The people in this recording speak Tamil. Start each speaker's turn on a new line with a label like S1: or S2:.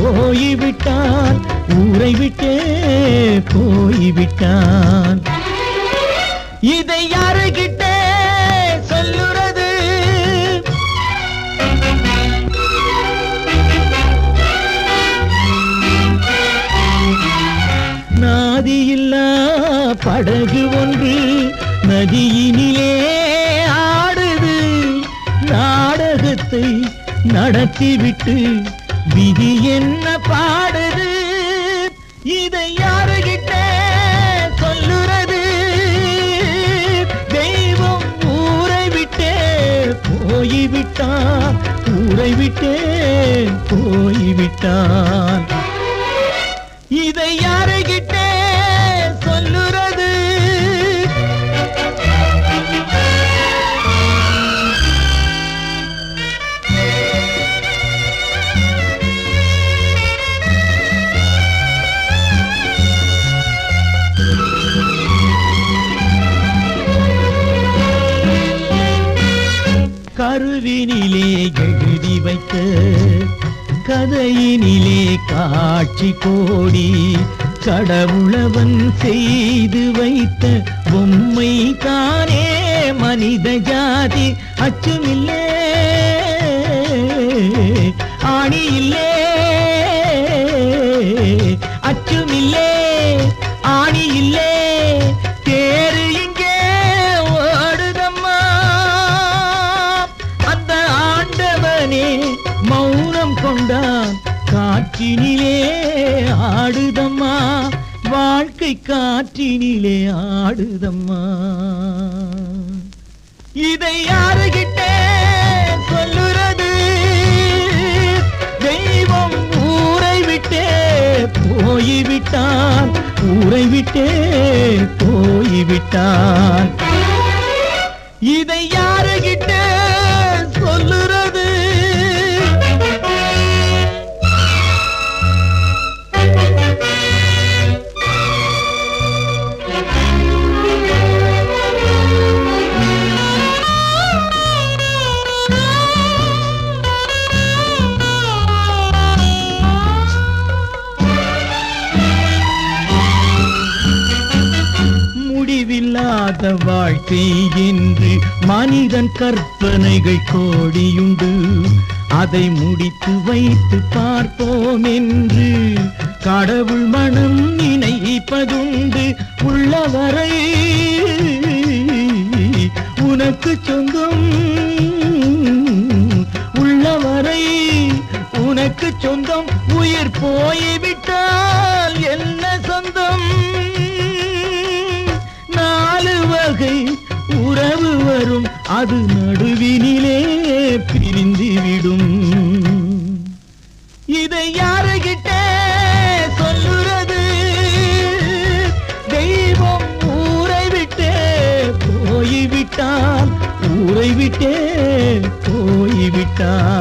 S1: போய்விட்டான் ஊரை விட்டே போய்விட்டான் இதை யாருகிட்ட சொல்லுறது நாதியில்லா படகு ஒன்று நதியினிலே ஆடுது நாடகத்தை நடத்திவிட்டு விதி என்ன பாடுது இதை யாருகிட்ட சொல்லுறது தெய்வம் ஊரை விட்டே போய்விட்டான் ஊரை விட்டே போய்விட்டான் இதை யாருகிட்ட சொல்லுறது கருவினிலே எழுதி வைத்த கதையினிலே காட்சி கோடி கடவுளவன் செய்து வைத்த பொம்மை தானே மனித ஜாதி அச்சுமில்லே ஆணி இல்லே அச்சுமில்லே ஆணி இல்லே தேரு இங்கே ஓடுதம்மா அந்த ஆண்டவனே மௌனம் கொண்டான் காற்றினிலே ஆடுதம்மா வாழ்க்கை காற்றினிலே ஆடுதம்மா இதை யாருகிட்ட சொல்லுறது தெய்வம் ஊரை விட்டே போய்விட்டான் ஊரை விட்டே போய்விட்டான் இதை யாருகிட்ட சொல்லுறது முடிவில்லாத வாழ்க்கை என்று மனிதன் கற்பனைகள் கோடியுண்டு அதை முடித்து வைத்து பார்ப்போம் என்று கடவுள் மனம் நினைப்பதுண்டு உள்ளவரை உனக்கு சொந்தம் உள்ளவரை உனக்கு சொந்தம் உயிர் போய்விட்டால் என்ன சொந்தம் நாலு வகை உறவு வரும் அது நடுவினிலே பிரிந்துவிடும் இதை யாருகிட்ட சொல்லுறது தெய்வம் ஊரை விட்டே போய்விட்டான் ஊரை விட்டே போய்விட்டான்